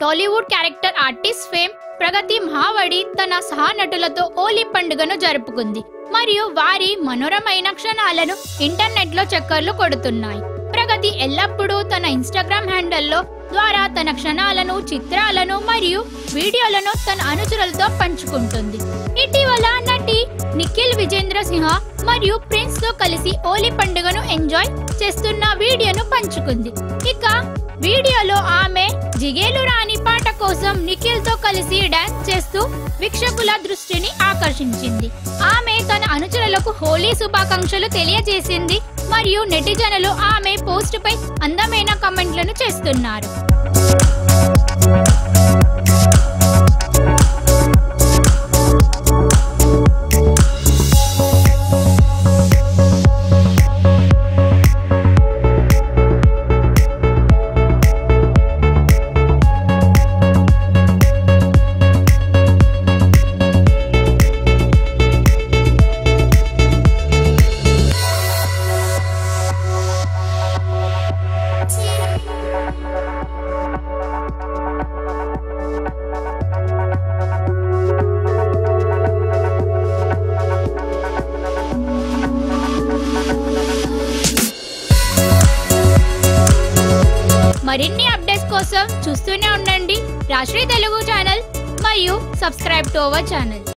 Tollywood character artist fame Pragathi Mahavadi తన సహనటులతో ఓలీ పండుగను జరుపుకుంది మరియు వారి మనోరమైన క్షణాలను ఇంటర్నెట్ లో చక్కర్లు కొడుతున్నాయి ప్రగతి ఎల్లప్పుడూ తన ఇన్స్టాగ్రామ్ హ్యాండల్లో ద్వారా తన క్షణాలను చిత్రాలను మరియు వీడియోలను తన అనుచరులతో పంచుకుంటుంది ఇటీవల నటి నిఖిల్ విజేంద్ర సింహ మరియు ప్రిన్స్ తో కలిసి ఓలీ పండుగను ఎంజాయ్ చేస్తున్న వీడియోను పంచుకుంది ఇక వీడియోలో ఆమె జిగేలు రాణి పాట కోసం నిఖిల్ తో కలిసి డాన్స్ చేస్తూ వీక్షకుల దృష్టిని ఆకర్షించింది ఆమె తన అనుచరులకు హోలీ శుభాకాంక్షలు తెలియజేసింది మరియు నెటిజనులు ఆమె పోస్ట్ పై అందమైన కమెంట్లను చేస్తున్నారు మరిన్ని అప్డేట్స్ కోసం చూస్తూనే ఉండండి రాష్ట్రీయ తెలుగు ఛానల్ మరియు సబ్స్క్రైబ్ టు అవర్ ఛానల్